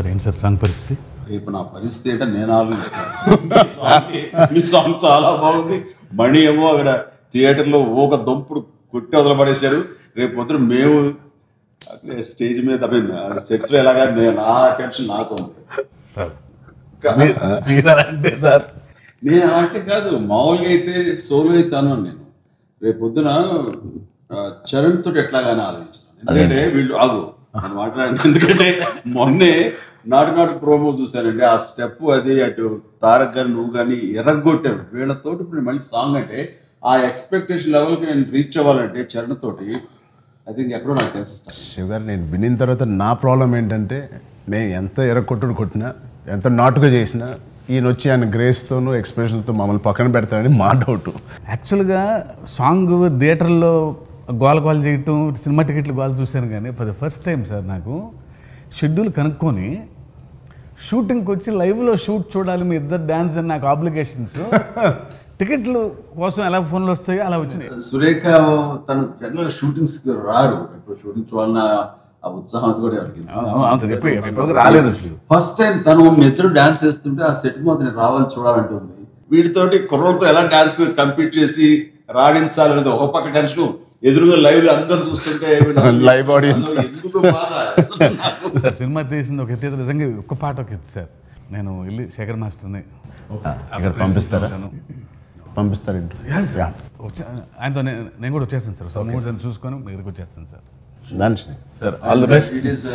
Sir ఏంటి sir song పరిస్థితి రేపు నా పరిస్థితి ఏంటో నేను ఆలోచిస్తాను మీ సాంగ్- మీ సాంగ్ చాలా బాగుంది మణి ఏమో అక్కడ థియేటర్లో ఒక దొంపుడు కొట్టి వదలబడేశారు రేపు పొద్దున మేము అట్లే స్టేజ్ మీద సెట్స్ లో ఎలాగా నేను నా టెన్షన్ నాకు ఉంది సార్ మీరు అలా అంటే సార్ నేను అలా అంటే కాదు మామూలుగా అయితే సోలో అవుతాను నేను రేపు పొద్దున ఆ, చరణ్ తోటి ఎట్లాగానే ఆలోచిస్తాను ఎందుకంటే వీళ్ళు ఆగు నేను మాట్లాడండి ఎందుకంటే మొన్నే నాటు నాటు ప్రోమో చూశానండి ఆ స్టెప్ అది అటు తారక్ గారు నువ్వు కానీ ఎర్రగొట్టారు వీళ్ళతోటి ఇప్పుడు నేను మళ్ళీ సాంగ్ అంటే ఆ ఎక్స్పెక్టేషన్ లెవెల్కి నేను రీచ్ అవ్వాలంటే చరణ్ తోటి ఐ థింక్ ఎక్కడో నాకు తెలిసిస్తాను శివ గారు నేను వినిన తర్వాత నా ప్రాబ్లం ఏంటంటే మేము ఎంత ఎర్రకొట్టుడు కొట్టినా ఎంత నాటుగా చేసినా ఈయన వచ్చి ఆయన గ్రేస్తోనూ ఎక్స్ప్రెషన్తో మమ్మల్ని పక్కన పెడతారని మా డౌట్ యాక్చువల్గా సాంగ్ థియేటర్లో గోల గోల చేయటం సినిమా టికెట్లు గోల చూశాను కానీ for the first time sir నాకు షెడ్యూల్ కనుక్కొని షూటింగ్కి వచ్చి లైవ్లో షూట్ చూడాలి మీ ఇద్దరు డ్యాన్స్ అని నాకు ఆబ్లిగేషన్స్ టికెట్లు కోసం ఎలా ఫోన్లు వస్తాయో అలా వచ్చినాయి సురేఖ తను జనరల్ షూటింగ్స్ రారు ఇప్పుడు షూటింగ్ చూడాలన్న ఆ ఉత్సాహం అది కూడా ఎవరికి అవును సార్ ఎప్పుడు ఎప్పుడు రాలేదు అసలు ఫస్ట్ టైం తను ఇద్దరు డాన్స్ చేస్తుంటే ఆ సెట్ మీద నేను రావాలని చూడాలంటుంది వీటితోటి కుర్రలతో ఎలా డాన్స్ కంపీట్ చేసి రాణించాలనేది ఒక పక్క టెన్షన్ ఎదురుగా లైవ్ అందరు చూస్తుంటే వీళ్ళు Live audience. ఎందుకు బాధ? సార్ సినిమా తీసింది ఒక ఎత్తు నిజంగా ఒక్క పాట ఒక ఎత్తు సార్ నేను వెళ్ళి శేఖర్ మాస్టర్ని ఇక్కడ పంపిస్తారా పంపిస్తారు ఇంటి వచ్చా- ఆయనతో నేను నేను కూడా వచ్చేస్తాను సార్ సో మూడు సార్లు చూసుకొని మీ దగ్గరికి వచ్చేస్తాను సార్ దాని sir all the best It is,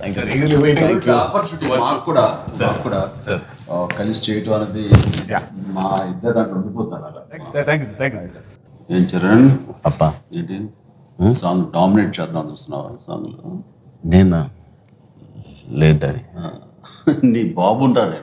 uh, opportunity మాకు కూడా మాకు కూడా ఆ, కలిసి చేయటం అనేది మా ఇద్దరు దాంట్లో ఉండిపోతారు అలా థ్యాంక్ యూ థ్యాంక్ యూ ఏం చరణ్ అప్ప ఏంటి సాంగ్ డామినేట్ చేద్దాం చూస్తున్నావా సాంగ్ లో నేను లేదు డాడీ ఆ, నీ బాబు ఉంటా నేను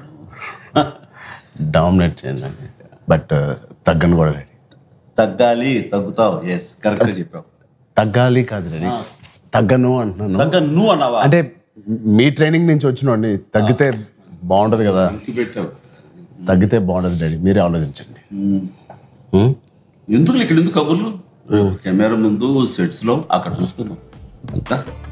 డామినేట్ చేయండి బట్ తగ్గను కూడా డాడీ తగ్గాలి తగ్గుతావు ఎస్ కరెక్ట్ చెప్పావు తగ్గాలి కాదు డాడీ తగ్గను అంటున్నాను తగ్గ నువ్వు అన్నావా అంటే మీ ట్రైనింగ్ నుంచి వచ్చినోడిని తగ్గితే బాగుంటది కదా ఇంటికి పెట్టావు తగ్గితే బాగుంటది డాడీ మీరే ఆలోచించండి ఉమ్. ఉం? ఎందుకు ఇక్కడ ఎందుకు కబుర్లు కెమెరా ముందు సెట్స్ లో అక్కడ చూసుకుందాం అంతా